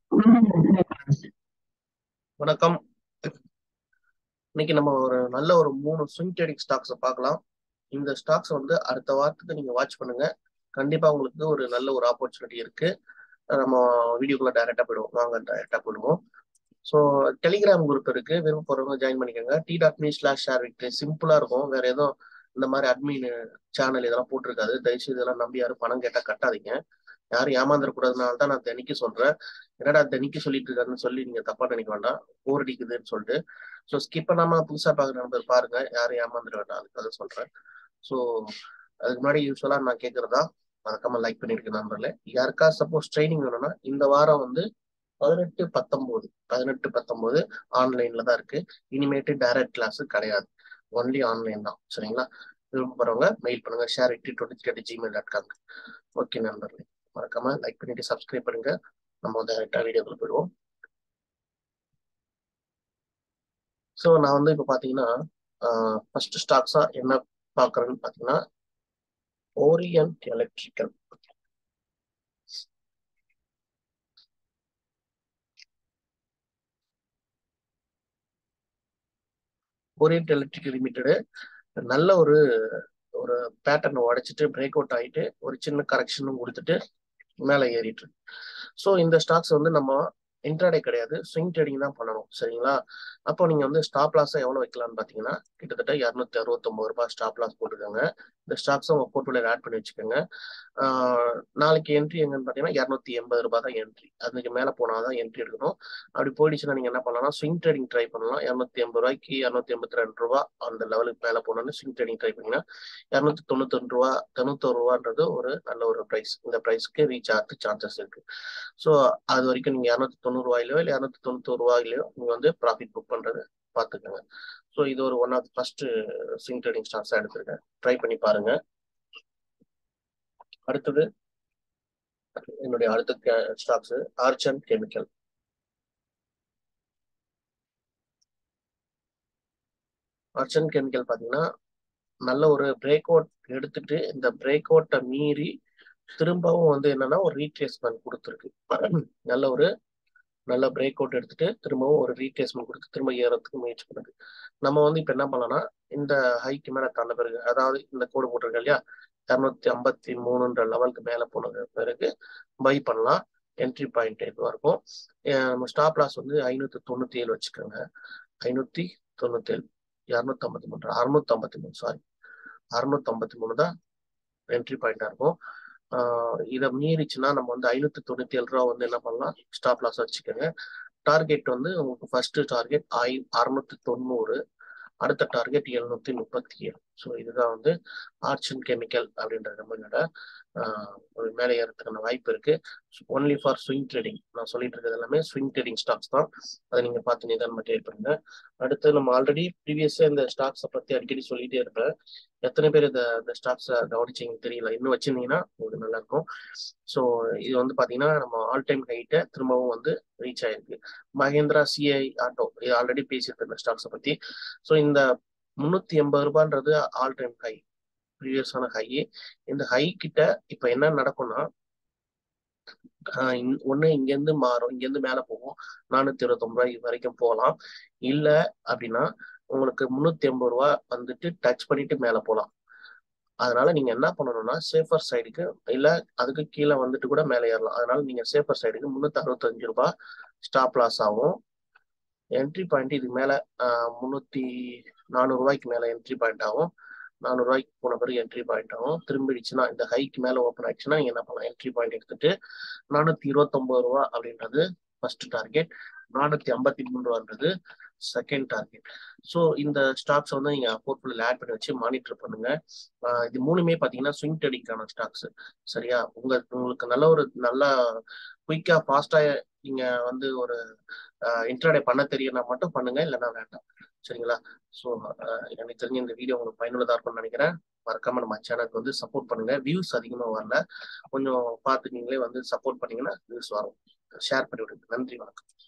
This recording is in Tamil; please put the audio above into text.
வணக்கம் இன்னைக்கு நம்ம ஒரு நல்ல ஒரு மூணு ஸ்விங் ட்ரேடிங் ஸ்டாக்ஸை பார்க்கலாம் இந்த ஸ்டாக்ஸ் வந்து அடுத்த வாரத்துக்கு நீங்க வாட்ச் பண்ணுங்க கண்டிப்பா உங்களுக்கு ஒரு நல்ல ஒரு ஆப்பர்ச்சுனிட்டி இருக்கு நம்ம வீடியோக்குள்ள டைரக்டா போயிடுவோம் வாங்க டைரக்டா போயிடுவோம் ஸோ டெலிகிராம் குரூப் இருக்கு விருப்பப்படுறவங்க ஜாயின் பண்ணிக்கோங்க T dot me slash share victory சிம்பிளா இருக்கும் வேற எதுவும் இந்த மாதிரி அட்மின் சேனல் இதெல்லாம் போட்டிருக்காது தயவுசெய்து இதெல்லாம் நம்பி யாரும் பணம் கேட்டா கட்டாதீங்க யாரும் ஏமாந்துடக்கூடாதுனால தான் நான் தினைக்கு சொல்றேன் என்னடா தினைக்கு சொல்லிட்டு இருக்காருன்னு சொல்லி நீங்க தப்பா நினைக்க வேண்டாம் போர் அடிக்குதுன்னு சொல்லிட்டு ஸோ ஸ்கிப் பண்ணாம புதுசா பாக்குற நம்பர் பாருங்க யாரும் ஏமாந்துட வேண்டாம் அதுக்காக சொல்றேன் ஸோ அதுக்கு முன்னாடி யூஸ்வலா நான் கேட்கறதா மறக்காம லைக் பண்ணிருக்க நம்பர்ல யாருக்கா சப்போஸ் ட்ரைனிங் வேணும்னா இந்த வாரம் வந்து பதினெட்டு பத்தொன்பது பதினெட்டு பத்தொன்பது ஆன்லைன்ல தான் இருக்கு இனிமேட்டு டைரக்ட் கிளாஸ் கிடையாது ஒன்லி ஆன்லைன் தான் சரிங்களா விரும்புறவங்க மெயில் பண்ணுங்க share eighty twenty at Gmail dot com okay நண்பர்களே மறக்காம லைக் பண்ணிட்டு சப்ஸ்கிரைப் பண்ணுங்க நம்ம வந்து டேரக்டா வீடியோக்குள்ள போயிடுவோம் ஸோ நான் வந்து இப்போ பார்த்தீங்கன்னா ஃபர்ஸ்ட் ஸ்டாக்ஸா என்ன பார்க்குறேன்னு பார்த்தீங்கன்னா Orient Electrical Orient Electrical limited நல்ல ஒரு ஒரு பேட்டர்னை உடைச்சிட்டு பிரேக் அவுட் ஆகிட்டு ஒரு சின்ன கரெக்ஷனும் கொடுத்துட்டு மேலே ஏறிட்டு ஸோ இந்த ஸ்டாக்ஸ் வந்து நம்ம இன்ட்ராடே கிடையாது ஸ்விங் ட்ரேடிங் தான் பண்ணணும் சரிங்களா அப்போ நீங்க வந்து ஸ்டாப் லாஸை எவ்வளவு வைக்கலாம்னு பாத்தீங்கன்னா கிட்டத்தட்ட இரநூத்தி அறுபத்தொன்பது ரூபாய் ஸ்டாப் லாஸ் போட்டுக்கோங்க இந்த ஸ்டாக்ஸும் உங்க போர்ட்ஃபோலியோ ஆட் பண்ணி வச்சுக்கோங்க நாளைக்கு என்ட்ரி எங்கன்னு பாத்தீங்கன்னா இரநூத்தி எண்பது ரூபாய் தான் என்ட்ரி அதுக்கு மேல போனாதான் என்ட்ரி எடுக்கணும் அப்படி போயிடுச்சுன்னா நீங்க என்ன பண்ணலாம் ஸ்விங் ட்ரேடிங் ட்ரை பண்ணலாம் இரநூத்தி எண்பது ரூபாய்க்கு இரநூத்தி எண்பத்தி ரெண்டு ரூபா அந்த லெவலுக்கு மேல போனோம்னு ஸ்விங் ட்ரேடிங் ட்ரை பண்ணீங்கன்னா இரநூத்தி தொண்ணூத்தி ரெண்டு ரூபா தொண்ணூத்தொரு ரூபான்றது ஒரு நல்ல ஒரு ப்ரைஸ் இந்த ப்ரைஸ்க்கு ரீச் ஆகிறது சான்சஸ் இருக்கு ஸோ அது வரைக்கும் நீங்க இரநூத்தி தொண்ணூறு ரூபாயிலோ இல்லை இரநூத்தி தொண்ணூத்தொரு ரூபாயிலயோ நீங்க வந்து ப்ராஃபிட் புக் பண்றது பார்த்துக்கோங்க ஸோ இது ஒரு one of first swing trading ஸ்டாக்ஸா எடுத்திருக்கேன் ட்ரை பண்ணி பாருங்க அடுத்தது என்னுடைய அடுத்த stocks Archean Chemical Archean Chemical பார்த்தீங்கன்னா நல்ல ஒரு பிரேக் அவுட் எடுத்துட்டு இந்த பிரேக் அவுட்டை மீறி திரும்பவும் வந்து என்னன்னா ஒரு ரீட்ரேஸ்மெண்ட் கொடுத்துருக்கு நல்ல ஒரு நல்ல பிரேக் அவுட் எடுத்துட்டு திரும்பவும் ஒரு ரீட்ரேஸ்மெண்ட் கொடுத்து திரும்ப ஏறதுக்கு முயற்சி பண்ணுது நம்ம வந்து இப்ப என்ன பண்ணலாம்னா இந்த ஹைக்கு மேல தாண்ட பிறகு அதாவது இந்த கோடு போட்டிருக்க இல்லையா இரநூத்தி ஐம்பத்தி மூணுன்ற லெவலுக்கு மேல போனது பிறகு பை பண்ணலாம் என்ட்ரி பாயிண்ட் இதுவா இருக்கும் ஸ்டாப் லாஸ் வந்து ஐநூத்தி தொண்ணூத்தி ஏழு வச்சுக்கோங்க ஐநூத்தி தொண்ணூத்தி ஏழு இரநூத்தி ஐம்பத்தி மூணு அறுநூத்தி ஐம்பத்தி மூணு சாரி அறுநூத்தி ஐம்பத்தி மூணு தான் என்ட்ரி பாயிண்டா இருக்கும் இதை மீறிச்சுன்னா நம்ம வந்து ஐநூத்தி தொண்ணூத்தி ஏழு ரூபா வந்து என்ன பண்ணலாம் ஸ்டாப் லாஸ் வச்சுக்கோங்க டார்கெட் வந்து உங்களுக்கு ஃபர்ஸ்ட் டார்கெட் ஐ அறுநூத்தி தொண்ணூறு அடுத்த டார்கெட் எழுநூத்தி முப்பத்தி ஏழு ஸோ இதுதான் வந்து ஆர்ச்சன் கெமிக்கல் அப்படின்ற கம்பெனியோட ஒரு மேலே ஏறதுக்கான வாய்ப்பு இருக்கு ஒன்லி ஃபார் ஸ்விங் ட்ரேடிங் நான் சொல்லிட்டு இருக்கிறது எல்லாமே ஸ்விங் ட்ரேடிங் ஸ்டாக்ஸ் தான் அதை நீங்க பார்த்து நிதானமா ட்ரேட் பண்ணுங்க அடுத்து நம்ம ஆல்ரெடி ப்ரீவியஸா இந்த ஸ்டாக்ஸை பத்தி அடிக்கடி சொல்லிட்டே இருப்பேன் எத்தனை பேர் இந்த இந்த ஸ்டாக்ஸை கவனிச்சிங்கன்னு தெரியல இன்னும் வச்சிருந்தீங்கன்னா உங்களுக்கு நல்லா இருக்கும் ஸோ இது வந்து பாத்தீங்கன்னா நம்ம ஆல் டைம் ஹைட்டை திரும்பவும் வந்து ரீச் ஆயிருக்கு மகேந்திரா சிஐ ஆட்டோ இது ஆல்ரெடி பேசியிருக்கேன் இந்த ஸ்டாக்ஸை பத்தி ஸோ இந்த முன்னூத்தி எண்பது ரூபான்றது ஆல் டைம் ஹை ப்ரீவியஸான ஹை இந்த ஹை கிட்ட இப்ப என்ன நடக்கும்னா ஒண்ணு இங்க இருந்து மாறும் இங்க இருந்து மேல போகும் நானூத்தி இருபத்தி ரூபாய் வரைக்கும் போகலாம் இல்ல அப்படின்னா உங்களுக்கு முன்னூத்தி எண்பது ரூபா வந்துட்டு டச் பண்ணிட்டு மேல போகலாம் அதனால நீங்க என்ன பண்ணணும்னா சேஃபர் சைடுக்கு இல்ல அதுக்கு கீழே வந்துட்டு கூட மேலே ஏறலாம் அதனால நீங்க சேஃபர் சைடுக்கு முன்னூத்தி அறுபத்தஞ்சு ரூபாய் ஸ்டாப் லாஸ் ஆகும் என்ட்ரி பாயிண்ட் இதுக்கு மேல முன்னூத்தி நானூறு ரூபாய்க்கு மேல என்ட்ரி பாயிண்ட் ஆகும் நானூறு ரூபாய்க்கு போன பிறகு என்ட்ரி பாயிண்ட் ஆகும் திரும்பிடுச்சுன்னா இந்த ஹைக்கு மேல ஓப்பன் ஆயிடுச்சுன்னா நீங்க என்ன பண்ணலாம் என்ட்ரி பாயிண்ட் எடுத்துட்டு நானூத்தி இருபத்தொன்பது ரூபா அப்படின்றது ஃபர்ஸ்ட் டார்கெட் நானூத்தி ஐம்பத்தி மூணு ரூபான்றது செகண்ட் டார்கெட் ஸோ இந்த ஸ்டாக்ஸ் வந்து நீங்க போர்ட்ஃபோலியோ ஆட் பண்ணி வச்சு மானிட்டர் பண்ணுங்க இது மூணுமே பாத்தீங்கன்னா ஸ்விங் ட்ரேடிங்கான ஸ்டாக்ஸ் சரியா உங்க உங்களுக்கு நல்ல ஒரு நல்ல குயிக்கா ஃபாஸ்டா நீங்க வந்து ஒரு இன்ட்ராடே பண்ண தெரியும்னா மட்டும் பண்ணுங்க இல்லைன்னா வேண்டாம் சரிங்களா ஸோ எனக்கு தெரிஞ்ச இந்த வீடியோ உங்களுக்கு பயனுள்ளதா இருக்கும்னு நினைக்கிறேன் மறக்காம நம்ம சேனலுக்கு வந்து சப்போர்ட் பண்ணுங்க வியூஸ் அதிகமா வரல கொஞ்சம் பார்த்து நீங்களே வந்து சப்போர்ட் பண்ணீங்கன்னா வியூஸ் வரும் ஷேர் பண்ணி விடுங்க நன்றி வணக்கம்